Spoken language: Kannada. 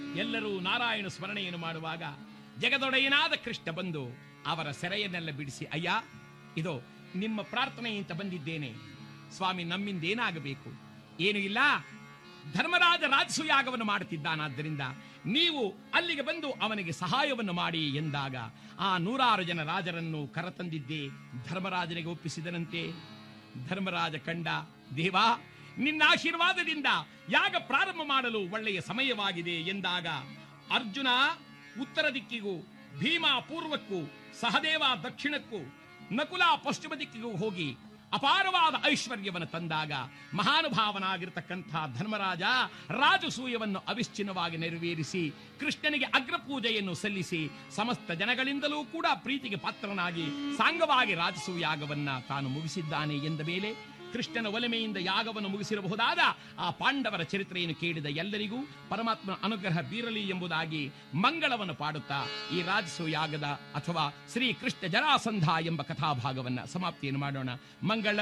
ಎಲ್ಲರೂ ನಾರಾಯಣ ಸ್ಮರಣೆಯನ್ನು ಮಾಡುವಾಗ ಜಗದೊಡೆಯನಾದ ಕೃಷ್ಣ ಬಂದು ಅವರ ಸೆರೆಯನ್ನೆಲ್ಲ ಬಿಡಿಸಿ ಅಯ್ಯ ಇದು ನಿಮ್ಮ ಪ್ರಾರ್ಥನೆಯಿಂದ ಬಂದಿದ್ದೇನೆ ಸ್ವಾಮಿ ನಮ್ಮಿಂದ ಏನಾಗಬೇಕು ಏನು ಇಲ್ಲ ಧರ್ಮರಾಜ ರಾಜಸೂಯಾಗವನ್ನು ಮಾಡುತ್ತಿದ್ದಾನಾದ್ದರಿಂದ ನೀವು ಅಲ್ಲಿಗೆ ಬಂದು ಅವನಿಗೆ ಸಹಾಯವನ್ನು ಮಾಡಿ ಎಂದಾಗ ಆ ನೂರಾರು ಜನ ರಾಜರನ್ನು ಕರತಂದಿದ್ದೇ ಧರ್ಮರಾಜನಿಗೆ ಒಪ್ಪಿಸಿದನಂತೆ ಧರ್ಮರಾಜ ಕಂಡ ದೇವಾ ನಿನ್ನ ಆಶೀರ್ವಾದದಿಂದ ಯಾಗ ಪ್ರಾರಂಭ ಮಾಡಲು ಒಳ್ಳೆಯ ಸಮಯವಾಗಿದೆ ಎಂದಾಗ ಅರ್ಜುನ ಉತ್ತರ ದಿಕ್ಕಿಗೂ ಭೀಮ ಪೂರ್ವಕ್ಕೂ ಸಹದೇವ ದಕ್ಷಿಣಕ್ಕೂ ನಕುಲ ಪಶ್ಚಿಮ ದಿಕ್ಕಿಗೂ ಹೋಗಿ ಅಪಾರವಾದ ಐಶ್ವರ್ಯವನ್ನು ತಂದಾಗ ಮಹಾನುಭಾವನಾಗಿರ್ತಕ್ಕಂಥ ಧರ್ಮರಾಜ ರಾಜಸೂಯವನ್ನು ಅವಿಶ್ಚಿನ್ನವಾಗಿ ನೆರವೇರಿಸಿ ಕೃಷ್ಣನಿಗೆ ಅಗ್ರಪೂಜೆಯನ್ನು ಸಲ್ಲಿಸಿ ಸಮಸ್ತ ಜನಗಳಿಂದಲೂ ಕೂಡ ಪ್ರೀತಿಗೆ ಪಾತ್ರನಾಗಿ ಸಾಂಗವಾಗಿ ರಾಜಸೂಯಾಗವನ್ನ ತಾನು ಮುಗಿಸಿದ್ದಾನೆ ಎಂದ ಮೇಲೆ ಕೃಷ್ಣನ ಒಲಿಮೆಯಿಂದ ಯಾಗವನ್ನು ಮುಗಿಸಿರಬಹುದಾದ ಆ ಪಾಂಡವರ ಚರಿತ್ರೆಯನ್ನು ಕೇಳಿದ ಎಲ್ಲರಿಗೂ ಪರಮಾತ್ಮನ ಅನುಗ್ರಹ ಬೀರಲಿ ಎಂಬುದಾಗಿ ಮಂಗಳವನ್ನು ಪಾಡುತ್ತಾ ಈ ರಾಜಸೂಯಾಗದ ಅಥವಾ ಶ್ರೀ ಕೃಷ್ಣ ಜರಾಸಂಧ ಎಂಬ ಕಥಾಭಾಗವನ್ನ ಸಮಾಪ್ತಿಯನ್ನು ಮಾಡೋಣ ಮಂಗಳ